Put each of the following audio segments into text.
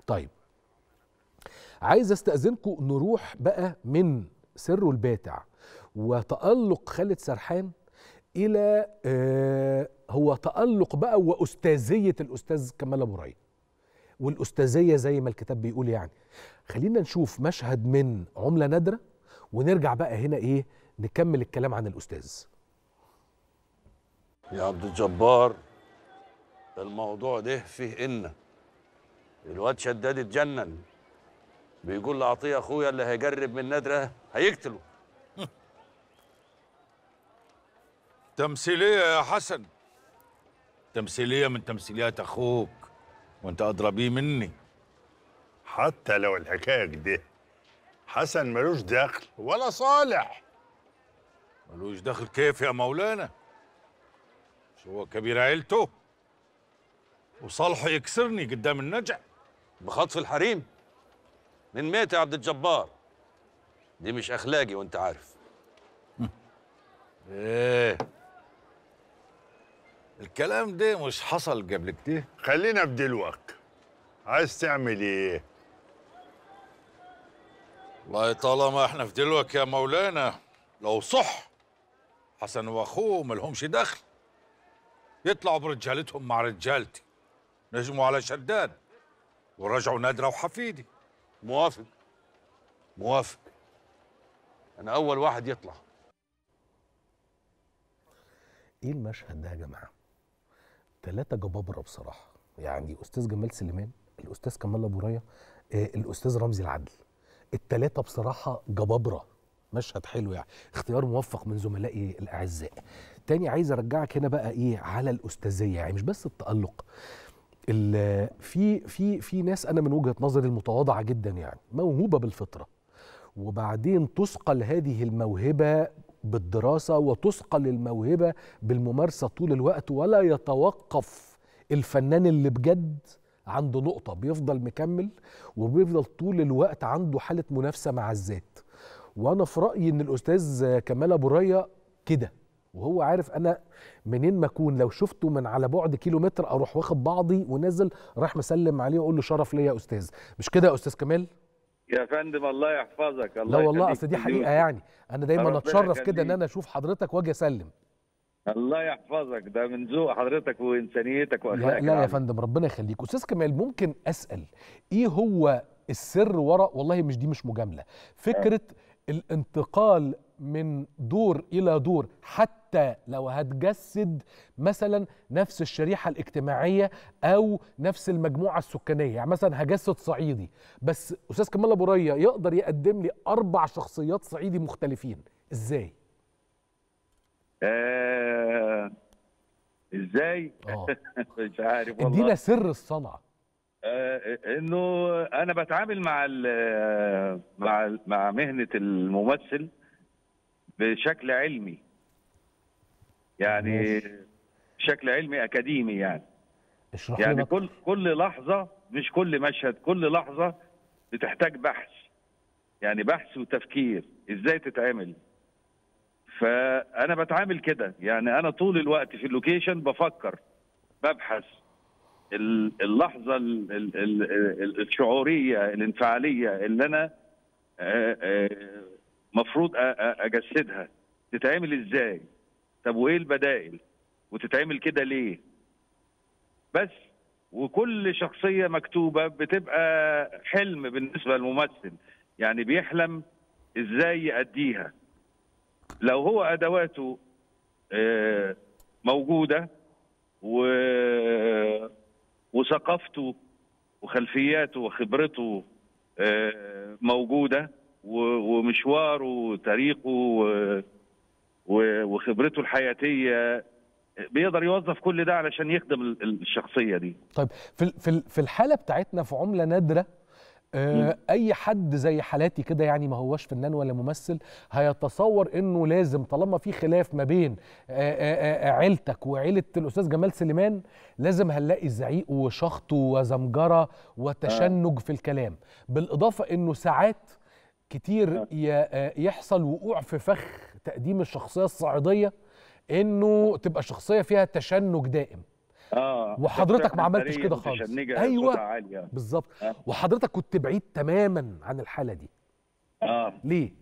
طيب عايز استاذنكم نروح بقى من سره الباتع وتالق خالد سرحان الى آه هو تالق بقى واستاذيه الاستاذ كمال ابو ري والاستاذيه زي ما الكتاب بيقول يعني خلينا نشوف مشهد من عمله نادره ونرجع بقى هنا ايه نكمل الكلام عن الاستاذ يا عبد الجبار الموضوع ده فيه إن الواد شداد اتجنن بيقول لعطيه اخويا اللي هيجرب من نادره هيقتله تمثيلية يا حسن تمثيلية من تمثيليات أخوك وأنت أدرى بيه مني حتى لو الحكايه كده حسن ملوش دخل ولا صالح ملوش دخل كيف يا مولانا مش هو كبير عيلته وصالحه يكسرني قدام النجع بخطف الحريم من ميت يا عبد الجبار دي مش اخلاقي وانت عارف ايه الكلام ده مش حصل قبل كده خلينا بدلوك عايز تعمل ايه والله طالما احنا في دلوك يا مولانا لو صح حسن واخوه ملهمش دخل يطلعوا برجالتهم مع رجالتي نجموا على شداد ورجعوا نادرة وحفيدي موافق موافق انا اول واحد يطلع ايه المشهد ده يا جماعه ثلاثه جبابره بصراحه يعني استاذ جمال سليمان الاستاذ كمال ابو ريا آه الاستاذ رمزي العدل الثلاثه بصراحه جبابره مشهد حلو يعني اختيار موفق من زملائي الاعزاء تاني عايز ارجعك هنا بقى ايه على الاستاذيه يعني مش بس التالق ال- في في في ناس انا من وجهه نظري المتواضعه جدا يعني موهوبه بالفطره وبعدين تثقل هذه الموهبه بالدراسه وتثقل الموهبه بالممارسه طول الوقت ولا يتوقف الفنان اللي بجد عند نقطه بيفضل مكمل وبيفضل طول الوقت عنده حاله منافسه مع الذات وانا في رايي ان الاستاذ كمال ابو ريا كده وهو عارف انا منين ما اكون لو شفته من على بعد كيلومتر اروح واخد بعضي ونازل راح مسلم عليه واقول له شرف ليا يا استاذ مش كده يا استاذ كمال يا فندم الله يحفظك لا الله والله يخليك اصل دي في حقيقه ذوقك. يعني انا دايما ربنا اتشرف كده ان يخليك. انا اشوف حضرتك واجي اسلم الله يحفظك ده من ذوق حضرتك وانسانيتك لا, واخلاقك لا يا العالية. فندم ربنا يخليك استاذ كمال ممكن اسال ايه هو السر ورا والله مش دي مش مجامله فكره الانتقال من دور الى دور حتى لو هتجسد مثلا نفس الشريحه الاجتماعيه او نفس المجموعه السكانيه يعني مثلا هجسد صعيدي بس استاذ كمال ابو ريا يقدر يقدم لي اربع شخصيات صعيدي مختلفين ازاي آه... ازاي اه مش عارف والله ادينا سر الصنعه آه انه انا بتعامل مع ال- مع ال- مع مهنه الممثل بشكل علمي يعني بشكل علمي اكاديمي يعني اشرح يعني لنا كل كل لحظه مش كل مشهد كل لحظه بتحتاج بحث يعني بحث وتفكير ازاي تتعمل فانا بتعامل كده يعني انا طول الوقت في اللوكيشن بفكر ببحث ال- اللحظه ال- ال- ال- ال- الشعوريه الانفعاليه اللي انا آه، آه، مفروض أ- أ- اجسدها تتعمل ازاي طب وايه البدائل وتتعمل كده ليه بس وكل شخصيه مكتوبه بتبقى حلم بالنسبه للممثل يعني بيحلم ازاي يأديها لو هو ادواته آه، موجوده و وثقافته وخلفياته وخبرته آه، موجوده و- ومشواره وتاريخه و- و- وخبرته الحياتيه بيقدر يوظف كل ده علشان يخدم ال- ال- الشخصيه دي طيب في ال- في ال- في الحاله بتاعتنا في عمله نادره آه اي حد زي حالاتي كده يعني ما هوش فنان ولا ممثل هيتصور انه لازم طالما في خلاف ما بين آه آه آه عيلتك وعيله الاستاذ جمال سليمان لازم هنلاقي زعيق وشخط وزمجره وتشنج في الكلام بالاضافه انه ساعات كتير ي- آه يحصل وقوع في فخ تقديم الشخصيه الصعيديه انه تبقى شخصيه فيها تشنج دائم اه وحضرتك ما عملتش ثرية كده خالص. متشنجة، أيوة. صوتها عالي بالظبط آه. وحضرتك كنت بعيد تماما عن الحاله دي اه ليه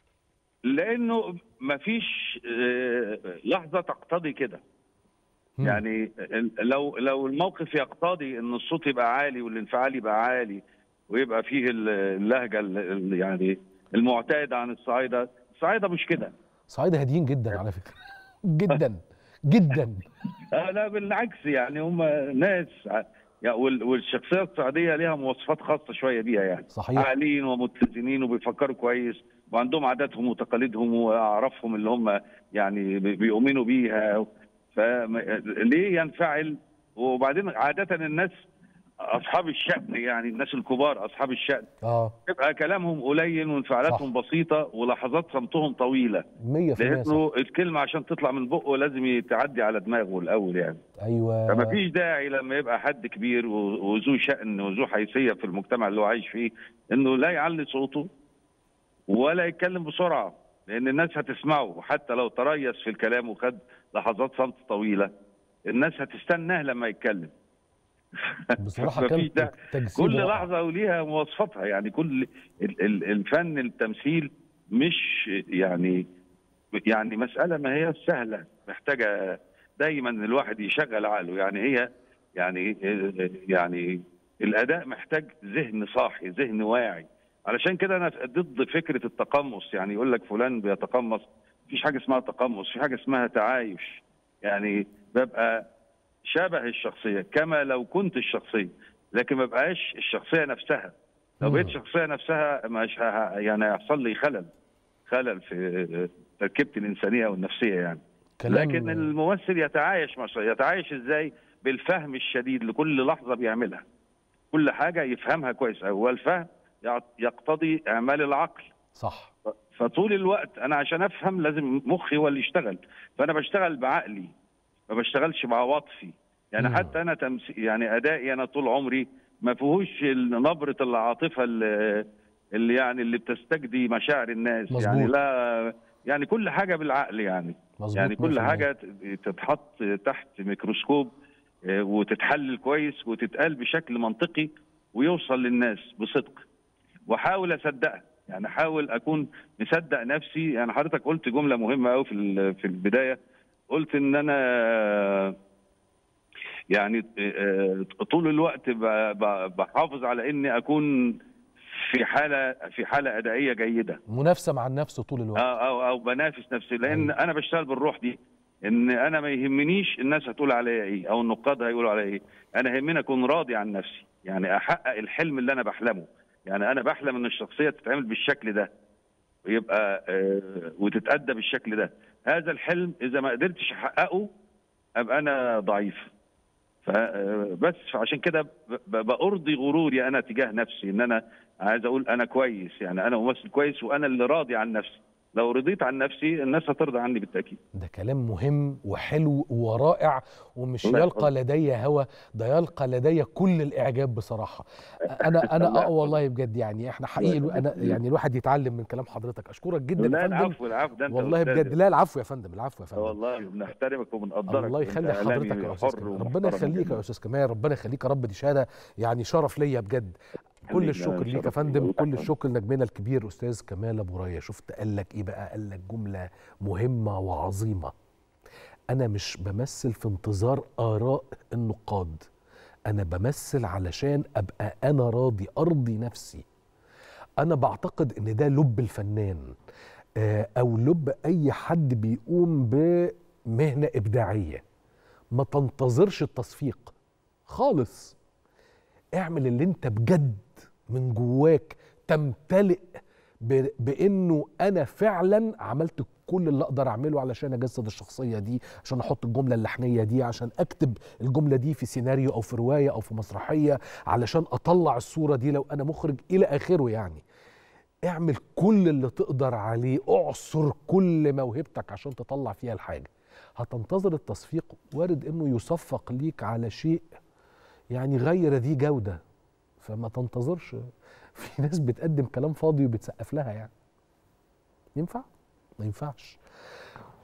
لانه مفيش آه، لحظه تقتضي كده مم. يعني ال- لو لو الموقف يقتضي ان الصوت يبقى عالي والانفعال يبقى عالي ويبقى فيه ال- اللهجه ال- ال- يعني المعتاده عن الصعايده الصعايده مش كده صعيدة هاديين جدا على فكره جدا جدا آه لا بالعكس يعني هم ناس ع- يعني وال- والشخصيه الصعيديه ليها مواصفات خاصه شويه بيها يعني صحيح عاقلين ومتزنين وبيفكروا كويس وعندهم عاداتهم وتقاليدهم واعرافهم اللي هم يعني بي- بيؤمنوا بيها فليه ينفعل وبعدين عاده الناس اصحاب الشأن يعني الناس الكبار اصحاب الشأن اه يبقى كلامهم قليل وانفعالاتهم بسيطه ولحظات صمتهم طويله 100% صح. لانه الكلمه عشان تطلع من بقه لازم تعدي على دماغه الاول يعني ايوه فما فيش داعي لما يبقى حد كبير و- وذو شأن وذو حيثية في المجتمع اللي هو عايش فيه انه لا يعلي صوته ولا يتكلم بسرعة لان الناس هتسمعه حتى لو تريث في الكلام وخد لحظات صمت طويلة الناس هتستناه لما يتكلم بصراحه مفيش كان داعي. تجسيد كل رائع. لحظة وليها مواصفاتها يعني كل ال- ال- الفن التمثيل مش يعني يعني مسألة ما هي سهلة محتاجة دايما الواحد يشغل عقله يعني هي يعني يعني الأداء محتاج ذهن صاحي ذهن واعي علشان كده أنا ضد فكرة التقمص يعني يقول لك فلان بيتقمص مفيش حاجة اسمها تقمص في حاجة اسمها تعايش يعني ببقى شبه الشخصية كما لو كنت الشخصية لكن ما بقاش الشخصية نفسها لو مم. بقيت الشخصية نفسها مش ه- يعني هيحصل لي خلل خلل في تركيبتي الإنسانية والنفسية يعني كلام لكن الممثل يتعايش مع الشخصية. يتعايش ازاي بالفهم الشديد لكل لحظة بيعملها كل حاجة يفهمها كويس أوي والفهم يع- يقتضي إعمال العقل صح فطول الوقت انا عشان افهم لازم مخي هو اللي يشتغل فانا بشتغل بعقلي ما بشتغلش بعواطفي يعني مم. حتى انا تمس... يعني ادائي انا طول عمري ما فيهوش ال- نبره العاطفه اللي, اللي يعني اللي بتستجدي مشاعر الناس مظبوط. يعني لا يعني كل حاجه بالعقل يعني مظبوط يعني كل 100%. حاجه ت- تتحط تحت ميكروسكوب آه، وتتحلل كويس وتتقال بشكل منطقي ويوصل للناس بصدق واحاول اصدقها يعني احاول اكون مصدق نفسي يعني حضرتك قلت جمله مهمه قوي في ال- في البدايه قلت ان انا يعني آه، طول الوقت ب- ب- بحافظ على اني اكون في حاله في حاله ادائيه جيده منافسه مع النفس طول الوقت أو, او او بنافس نفسي لان أيوة. انا بشتغل بالروح دي ان انا ما يهمنيش الناس هتقول عليا ايه او النقاد هيقولوا عليا ايه انا يهمني اكون راضي عن نفسي يعني احقق الحلم اللي انا بحلمه يعني انا بحلم ان الشخصيه تتعمل بالشكل ده ويبقى آه، وتتأدى بالشكل ده هذا الحلم اذا ما قدرتش احققه ابقى انا ضعيف فبس فعشان كده ب- ب- بأرضي غروري انا تجاه نفسي ان انا عايز اقول انا كويس يعني انا ممثل كويس وانا اللي راضي عن نفسي لو رضيت عن نفسي الناس هترضى عني بالتاكيد ده كلام مهم وحلو ورائع ومش الله يلقى يحفظك. لدي هوى ده يلقى لدي كل الاعجاب بصراحه انا انا الله اه والله بجد يعني احنا حقيقي الله انا يخليك. يعني الواحد يتعلم من كلام حضرتك اشكرك جدا لا يا فندم العفو العفو ده انت والله أستاذ. بجد لا العفو يا فندم العفو يا آه فندم والله بنحترمك وبنقدرك الله وأنت يخلي إعلامي حضرتك يا استاذ حر كمال ربنا ومحترم يخليك جداً. يا استاذ كمال ربنا يخليك يا رب دي شهاده يعني شرف ليا بجد كل حبيبي، الشكر أنا ليك يا شرف فندم ليا. كل الشكر لنجمنا الكبير استاذ كمال ابو ريا شفت قال لك ايه بقى قال لك جمله مهمه وعظيمه انا مش بمثل في انتظار اراء النقاد انا بمثل علشان ابقى انا راضي ارضي نفسي انا بعتقد ان ده لب الفنان آه، او لب اي حد بيقوم بمهنه ابداعيه ما تنتظرش التصفيق خالص اعمل اللي انت بجد من جواك تمتلئ ب- بانه انا فعلا عملت كل اللي اقدر اعمله علشان اجسد الشخصيه دي عشان احط الجمله اللحنيه دي عشان اكتب الجمله دي في سيناريو او في روايه او في مسرحيه علشان اطلع الصوره دي لو انا مخرج الى اخره يعني اعمل كل اللي تقدر عليه اعصر كل موهبتك عشان تطلع فيها الحاجه هتنتظر التصفيق وارد انه يصفق ليك على شيء يعني غير ذي جوده فما تنتظرش في ناس بتقدم كلام فاضي وبتسقف لها يعني ينفع ما ينفعش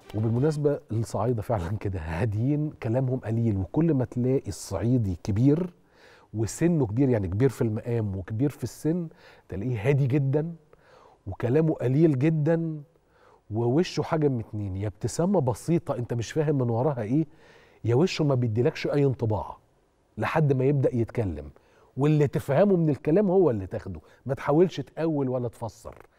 وبالمناسبة الصعايدة فعلا كده هاديين كلامهم قليل وكل ما تلاقي الصعيدي كبير وسنه كبير يعني كبير في المقام وكبير في السن تلاقيه هادي جدا وكلامه قليل جدا ووشه حاجة من اتنين يا ابتسامة بسيطة انت مش فاهم من وراها ايه يا وشه ما بيديلكش اي انطباع لحد ما يبدأ يتكلم واللي تفهمه من الكلام هو اللي تاخده ما تحاولش تأول ولا تفسر